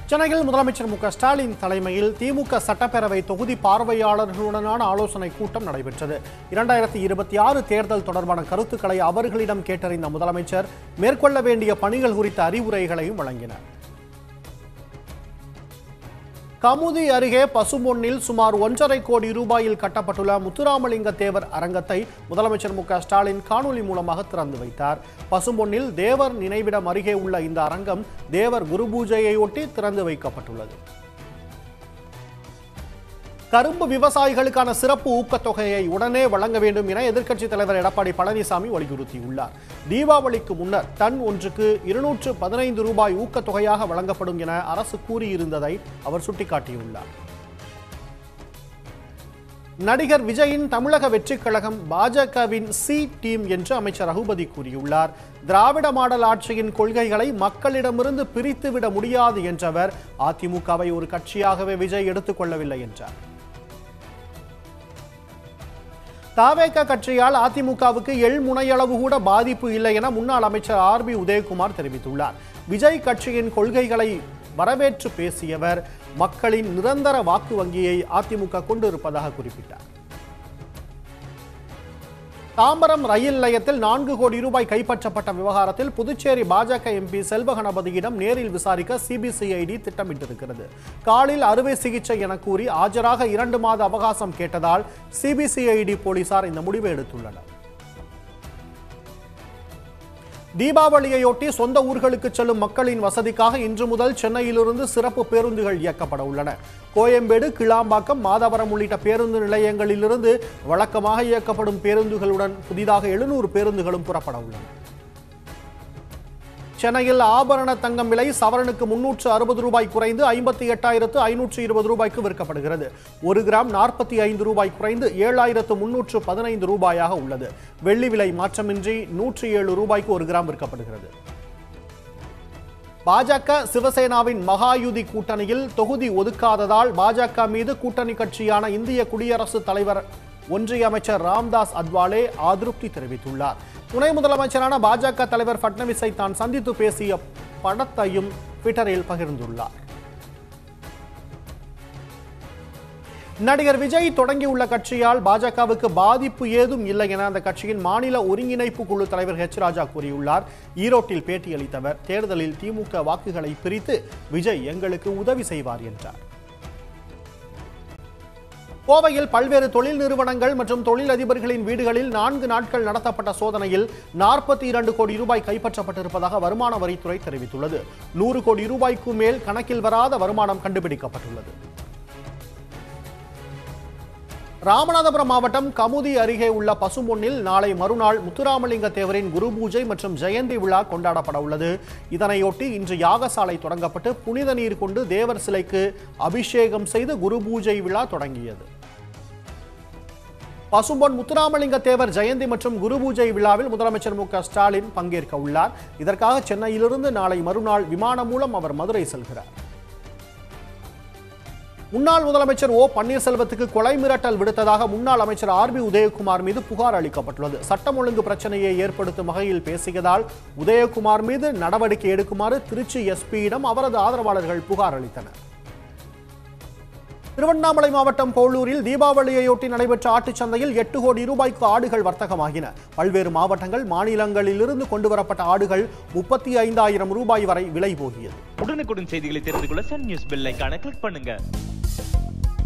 சென்னையில் முதலமைச்சர் மு க ஸ்டாலின் தலைமையில் திமுக சட்டப்பேரவை தொகுதி பார்வையாளர்களுடனான ஆலோசனை கூட்டம் நடைபெற்றது இரண்டாயிரத்தி இருபத்தி ஆறு தேர்தல் தொடர்பான கருத்துக்களை அவர்களிடம் கேட்டறிந்த முதலமைச்சர் மேற்கொள்ள வேண்டிய பணிகள் குறித்த அறிவுரைகளையும் வழங்கினார் கமுதி அருகே பசும்பொன்னில் சுமார் ஒன்றரை கோடி ரூபாயில் கட்டப்பட்டுள்ள முத்துராமலிங்க தேவர் அரங்கத்தை முதலமைச்சர் மு க ஸ்டாலின் காணொலி மூலமாக திறந்து வைத்தார் பசும்பொன்னில் தேவர் நினைவிடம் அருகே உள்ள இந்த அரங்கம் தேவர் குரு பூஜையையொட்டி திறந்து வைக்கப்பட்டுள்ளது கரும்பு விவசாயிகளுக்கான சிறப்பு ஊக்கத்தொகையை உடனே வழங்க வேண்டும் என எதிர்க்கட்சித் தலைவர் எடப்பாடி பழனிசாமி வலியுறுத்தியுள்ளார் தீபாவளிக்கு முன்னர் டன் ஒன்றுக்கு இருநூற்று பதினைந்து ரூபாய் ஊக்கத்தொகையாக வழங்கப்படும் என அரசு கூறியிருந்ததை அவர் சுட்டிக்காட்டியுள்ளார் நடிகர் விஜயின் தமிழக வெற்றிக் கழகம் பாஜகவின் சி டீம் என்று அமைச்சர் ரகுபதி கூறியுள்ளார் திராவிட மாடல் ஆட்சியின் கொள்கைகளை மக்களிடமிருந்து பிரித்துவிட முடியாது என்றவர் அதிமுகவை ஒரு கட்சியாகவே விஜய் எடுத்துக்கொள்ளவில்லை என்றார் தாவேக கட்சியால் அதிமுகவுக்கு எள் முனையளவு கூட பாதிப்பு இல்லை என முன்னாள் அமைச்சர் ஆர் பி உதயகுமார் தெரிவித்துள்ளார் விஜய் கட்சியின் கொள்கைகளை வரவேற்று பேசியவர் மக்களின் நிரந்தர வாக்கு வங்கியை அதிமுக கொண்டிருப்பதாக குறிப்பிட்டார் தாம்பரம் ரயில் நிலையத்தில் நான்கு கோடி ரூபாய் கைப்பற்றப்பட்ட விவகாரத்தில் புதுச்சேரி பாஜக எம்பி செல்வ கணபதியிடம் நேரில் விசாரிக்க சிபிசிஐடி திட்டமிட்டிருக்கிறது காலில் அறுவை சிகிச்சை என கூறி ஆஜராக இரண்டு மாத அவகாசம் கேட்டதால் சிபிசிஐடி போலீசார் இந்த முடிவை எடுத்துள்ளனர் தீபாவளியையொட்டி சொந்த ஊர்களுக்கு செல்லும் மக்களின் வசதிக்காக இன்று முதல் சென்னையிலிருந்து சிறப்பு பேருந்துகள் இயக்கப்பட உள்ளன கோயம்பேடு கிளாம்பாக்கம் மாதவரம் உள்ளிட்ட பேருந்து நிலையங்களிலிருந்து வழக்கமாக இயக்கப்படும் பேருந்துகளுடன் புதிதாக எழுநூறு பேருந்துகளும் புறப்பட உள்ளன சென்னையில் ஆபரண தங்கம் விலை சவரனுக்கு முன்னூற்று அறுபது ரூபாய் குறைந்து ஐம்பத்தி எட்டாயிரத்து ஐநூற்று இருபது ரூபாய்க்கு விற்கப்படுகிறது ஒரு கிராம் நாற்பத்தி ஐந்து ரூபாய் குறைந்து ஏழாயிரத்து முன்னூற்று பதினைந்து ரூபாயாக உள்ளது வெள்ளி விலை மாற்றமின்றி நூற்றி ஏழு ரூபாய்க்கு ஒரு கிராம் விற்கப்படுகிறது பாஜக சிவசேனாவின் மகாயுதி கூட்டணியில் தொகுதி ஒதுக்காததால் பாஜக மீது கூட்டணி கட்சியான இந்திய குடியரசுத் தலைவர் ஒன்றிய அமைச்சர் ராம்தாஸ் அத்வாலே அதிருப்தி தெரிவித்துள்ளார் துணை முதலமைச்சரான பாஜக தலைவர் ஃபட்னவிஸை தான் சந்தித்து பேசிய படத்தையும் ட்விட்டரில் பகிர்ந்துள்ளார் நடிகர் விஜய் தொடங்கியுள்ள கட்சியால் பாஜகவுக்கு பாதிப்பு ஏதும் இல்லை என அந்த கட்சியின் மாநில ஒருங்கிணைப்பு குழு தலைவர் ஹெச் ராஜா கூறியுள்ளார் ஈரோட்டில் பேட்டியளித்தவர் தேர்தலில் திமுக வாக்குகளை பிரித்து விஜய் எங்களுக்கு உதவி செய்வார் என்றார் கோவையில் பல்வேறு தொழில் நிறுவனங்கள் மற்றும் தொழிலதிபர்களின் வீடுகளில் நான்கு நாட்கள் நடத்தப்பட்ட சோதனையில் நாற்பத்தி இரண்டு கோடி ரூபாய் கைப்பற்றப்பட்டிருப்பதாக வருமான வரித்துறை தெரிவித்துள்ளது நூறு கோடி ரூபாய்க்கு மேல் கணக்கில் வராத வருமானம் கண்டுபிடிக்கப்பட்டுள்ளது ராமநாதபுரம் மாவட்டம் கமுதி அருகே உள்ள பசும்பொன்னில் நாளை மறுநாள் முத்துராமலிங்க தேவரின் குரு பூஜை மற்றும் ஜெயந்தி விழா கொண்டாடப்பட உள்ளது இதனையொட்டி இன்று யாகசாலை தொடங்கப்பட்டு புனித நீர் கொண்டு தேவர் சிலைக்கு அபிஷேகம் செய்து குரு பூஜை விழா தொடங்கியது பசும்பொன் முத்துராமலிங்க தேவர் ஜெயந்தி மற்றும் குரு பூஜை விழாவில் முதலமைச்சர் மு க ஸ்டாலின் பங்கேற்க உள்ளார் இதற்காக சென்னையிலிருந்து நாளை மறுநாள் விமானம் மூலம் அவர் மதுரை செல்கிறார் முன்னாள் முதலமைச்சர் ஓ பன்னீர்செல்வத்துக்கு கொலை மிரட்டல் விடுத்ததாக முன்னாள் அமைச்சர் ஆர் பி உதயகுமார் மீது புகார் அளிக்கப்பட்டுள்ளது சட்டம் ஒழுங்கு பிரச்சனையை ஏற்படுத்தும் வகையில் பேசியதால் உதயகுமார் மீது நடவடிக்கை எடுக்குமாறு திருச்சி எஸ்பியிடம் அவரது ஆதரவாளர்கள் புகார் அளித்தனர் திருவண்ணாமலை மாவட்டம் போளூரில் தீபாவளியையொட்டி நடைபெற்ற ஆட்டுச் சந்தையில் எட்டு கோடி ரூபாய்க்கு ஆடுகள் வர்த்தகமாகின பல்வேறு மாவட்டங்கள் மாநிலங்களிலிருந்து கொண்டுவரப்பட்ட ஆடுகள் முப்பத்தி ஐந்தாயிரம் ரூபாய் வரை விலை போகியது உடனுக்குடன் செய்திகளை தெரிந்து கொள்ள சன் நியூஸ் பெல் ஐகானை கிளிக் பண்ணுங்க